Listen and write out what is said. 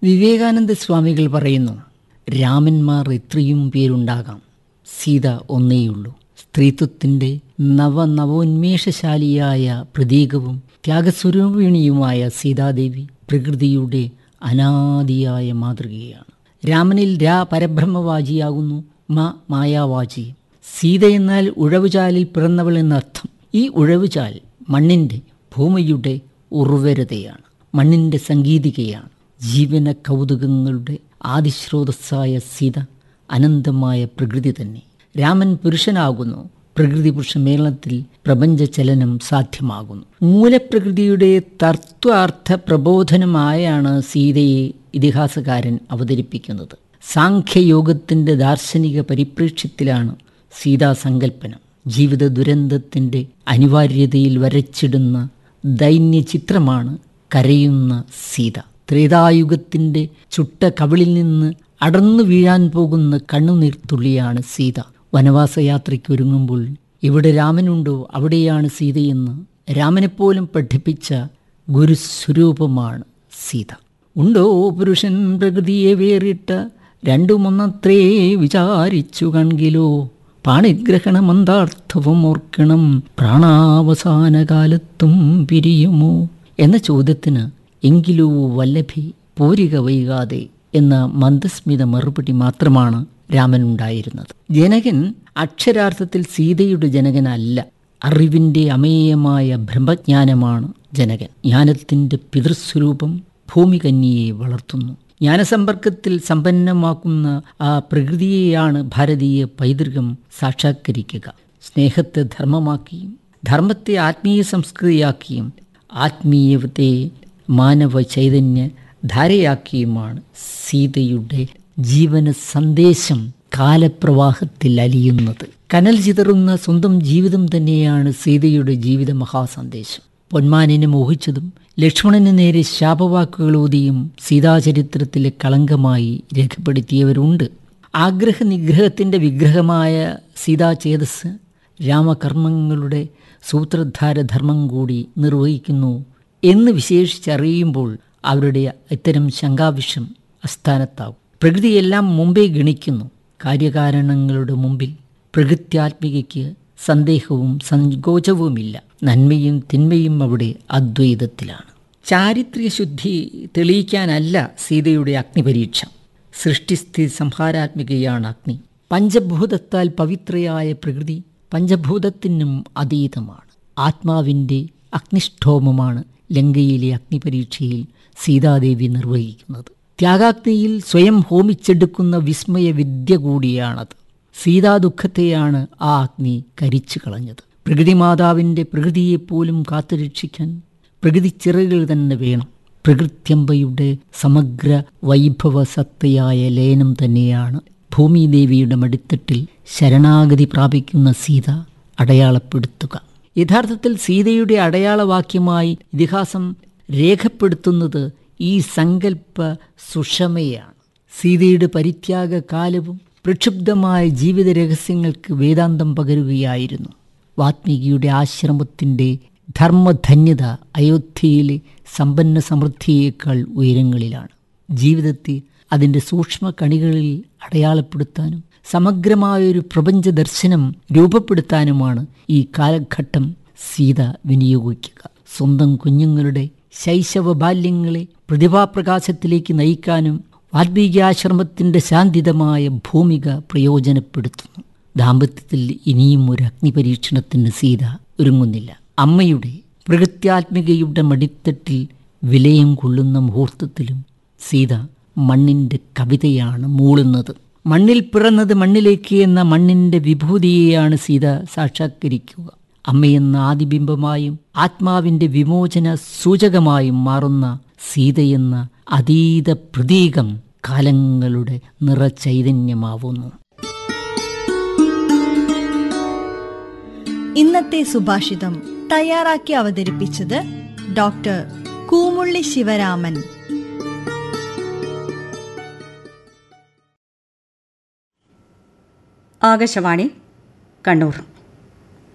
വിവേകാനന്ദ സ്വാമികൾ പറയുന്നു രാമന്മാർ എത്രയും പേരുണ്ടാകാം സീത ഒന്നേയുള്ളൂ സ്ത്രീത്വത്തിൻ്റെ നവനവോന്മേഷശാലിയായ പ്രതീകവും ത്യാഗസ്വരൂപിണിയുമായ സീതാദേവി പ്രകൃതിയുടെ അനാദിയായ മാതൃകയാണ് രാമനിൽ രാ പരബ്രഹ്മവാചിയാകുന്നു മ മായാവാചി സീത എന്നാൽ ഉഴവുചാലിൽ പിറന്നവൾ എന്നർത്ഥം ഈ ഉഴവുചാൽ മണ്ണിൻ്റെ ഭൂമിയുടെ ഉർവരതയാണ് മണ്ണിൻ്റെ സംഗീതികയാണ് ജീവന കൗതുകങ്ങളുടെ ആദിശ്രോതസ്സായ സീത അനന്തമായ പ്രകൃതി തന്നെ രാമൻ പുരുഷനാകുന്നു പ്രകൃതി പുരുഷ മേളനത്തിൽ പ്രപഞ്ചചലനം സാധ്യമാകുന്നു മൂലപ്രകൃതിയുടെ തത്വാർത്ഥ പ്രബോധനമായാണ് സീതയെ ഇതിഹാസകാരൻ അവതരിപ്പിക്കുന്നത് സാഖ്യയോഗത്തിൻ്റെ ദാർശനിക പരിപ്രേക്ഷ്യത്തിലാണ് സീതാസങ്കല്പനം ജീവിത ദുരന്തത്തിൻ്റെ അനിവാര്യതയിൽ വരച്ചിടുന്ന ദൈന്യചിത്രമാണ് കരയുന്ന സീത ത്രേതായുഗത്തിൻ്റെ ചുട്ട കവിളിൽ നിന്ന് അടർന്നു വീഴാൻ പോകുന്ന കണ്ണുനീർത്തുള്ളിയാണ് സീത വനവാസയാത്രയ്ക്ക് ഒരുങ്ങുമ്പോൾ ഇവിടെ രാമനുണ്ടോ അവിടെയാണ് സീതയെന്ന് രാമനെപ്പോലും പഠിപ്പിച്ച ഗുരുസ്വരൂപമാണ് സീത ഉണ്ടോ പുരുഷൻ പ്രകൃതിയെ വേറിട്ട രണ്ടുമൊന്നത്രേ വിചാരിച്ചു കൺകിലോ പാണിഗ്രഹണമന്താർത്ഥവും ഓർക്കണം പ്രാണാവസാന കാലത്തും പിരിയുമോ എന്ന ചോദ്യത്തിന് എങ്കിലോ വല്ലഭി പോരിക വൈകാതെ എന്ന മന്ദസ്മിത മറുപടി മാത്രമാണ് രാമനുണ്ടായിരുന്നത് ജനകൻ അക്ഷരാർത്ഥത്തിൽ സീതയുടെ ജനകനല്ല അറിവിൻ്റെ അമേയമായ ബ്രഹ്മജ്ഞാനമാണ് ജനകൻ ജ്ഞാനത്തിൻ്റെ പിതൃസ്വരൂപം ഭൂമികന്യയെ വളർത്തുന്നു ജ്ഞാനസമ്പർക്കത്തിൽ സമ്പന്നമാക്കുന്ന ആ പ്രകൃതിയെയാണ് ഭാരതീയ പൈതൃകം സാക്ഷാത്കരിക്കുക സ്നേഹത്തെ ധർമ്മമാക്കിയും ധർമ്മത്തെ ആത്മീയ സംസ്കൃതിയാക്കിയും ആത്മീയത്തെ മാനവ ചൈതന്യ ധാരയാക്കിയുമാണ് സീതയുടെ ജീവന സന്ദേശം കാലപ്രവാഹത്തിൽ അലിയുന്നത് കനൽ ചിതറുന്ന സ്വന്തം ജീവിതം തന്നെയാണ് സീതയുടെ ജീവിത മഹാസന്ദേശം പൊന്മാനിനെ മോഹിച്ചതും ലക്ഷ്മണന് നേരെ ശാപവാക്കുകൾ ഊതിയും സീതാചരിത്രത്തിലെ കളങ്കമായി രേഖപ്പെടുത്തിയവരുണ്ട് ആഗ്രഹ നിഗ്രഹത്തിൻ്റെ വിഗ്രഹമായ സീതാചേതസ് രാമകർമ്മങ്ങളുടെ സൂത്രധാരധർമ്മം കൂടി നിർവഹിക്കുന്നു എന്ന് വിശേഷിച്ചറിയുമ്പോൾ അവരുടെ ഇത്തരം ശങ്കാവിഷം അസ്ഥാനത്താവും പ്രകൃതിയെല്ലാം മുമ്പേ ഗണിക്കുന്നു കാര്യകാരണങ്ങളുടെ മുമ്പിൽ പ്രകൃത്യാത്മികയ്ക്ക് സന്ദേഹവും സങ്കോചവുമില്ല നന്മയും തിന്മയും അവിടെ അദ്വൈതത്തിലാണ് ചാരിത്ര്യ ശുദ്ധി തെളിയിക്കാനല്ല സീതയുടെ അഗ്നിപരീക്ഷ സൃഷ്ടിസ്ഥിതി സംഹാരാത്മികയാണ് അഗ്നി പഞ്ചഭൂതത്താൽ പവിത്രയായ പ്രകൃതി പഞ്ചഭൂതത്തിനും അതീതമാണ് ആത്മാവിൻ്റെ അഗ്നിഷ്ഠോമമാണ് ലങ്കയിലെ അഗ്നിപരീക്ഷയിൽ സീതാദേവി നിർവഹിക്കുന്നത് ത്യാഗാഗ്നിയിൽ സ്വയം ഹോമിച്ചെടുക്കുന്ന വിസ്മയ വിദ്യ കൂടിയാണത് സീതാദുഃഖത്തെയാണ് ആ അഗ്നി കരിച്ചു കളഞ്ഞത് പ്രകൃതി മാതാവിൻ്റെ പ്രകൃതിയെപ്പോലും കാത്തുരക്ഷിക്കാൻ പ്രകൃതി ചിറകുകൾ തന്നെ വേണം പ്രകൃത്യമ്പയുടെ സമഗ്ര വൈഭവ സത്തയായ ലയനം തന്നെയാണ് ഭൂമിദേവിയുടെ മടിത്തട്ടിൽ ശരണാഗതി പ്രാപിക്കുന്ന സീത അടയാളപ്പെടുത്തുക യഥാർത്ഥത്തിൽ സീതയുടെ അടയാളവാക്യമായി ഇതിഹാസം രേഖപ്പെടുത്തുന്നത് ഈ സങ്കല്പ സുഷമയാണ് സീതയുടെ പരിത്യാഗ കാലവും പ്രക്ഷുബ്ധമായ ജീവിത രഹസ്യങ്ങൾക്ക് വേദാന്തം പകരുകയായിരുന്നു വാത്മീകിയുടെ ആശ്രമത്തിൻ്റെ ധർമ്മധന്യത അയോധ്യയിലെ സമ്പന്ന സമൃദ്ധിയേക്കാൾ ഉയരങ്ങളിലാണ് ജീവിതത്തെ അതിൻ്റെ സൂക്ഷ്മ കണികളിൽ അടയാളപ്പെടുത്താനും സമഗ്രമായൊരു പ്രപഞ്ച ദർശനം രൂപപ്പെടുത്താനുമാണ് ഈ കാലഘട്ടം സീത വിനിയോഗിക്കുക സ്വന്തം കുഞ്ഞുങ്ങളുടെ ശൈശവ ബാല്യങ്ങളെ പ്രതിഭാപ്രകാശത്തിലേക്ക് നയിക്കാനും വാൽമീകിയാശ്രമത്തിൻ്റെ ശാന്തിതമായ ഭൂമിക പ്രയോജനപ്പെടുത്തുന്നു ദാമ്പത്യത്തിൽ ഇനിയും ഒരു അഗ്നിപരീക്ഷണത്തിന് സീത ഒരുങ്ങുന്നില്ല അമ്മയുടെ പ്രകൃത്യാത്മികയുടെ മടിത്തട്ടിൽ വിലയം കൊള്ളുന്ന മുഹൂർത്തത്തിലും സീത മണ്ണിൻ്റെ കവിതയാണ് മൂളുന്നത് മണ്ണിൽ പിറന്നത് മണ്ണിലേക്ക് എന്ന മണ്ണിൻ്റെ വിഭൂതിയെയാണ് സീത സാക്ഷാത്കരിക്കുക അമ്മയെന്ന ആദിബിംബമായും ആത്മാവിൻ്റെ വിമോചന സൂചകമായും മാറുന്ന സീതയെന്ന അതീത പ്രതീകം കാലങ്ങളുടെ നിറചൈതന്യമാവുന്നു ഇന്നത്തെ സുഭാഷിതം തയ്യാറാക്കി അവതരിപ്പിച്ചത് ഡോക്ടർ കൂമുള്ളി ശിവരാമൻ ആകാശവാണി കണ്ണൂർ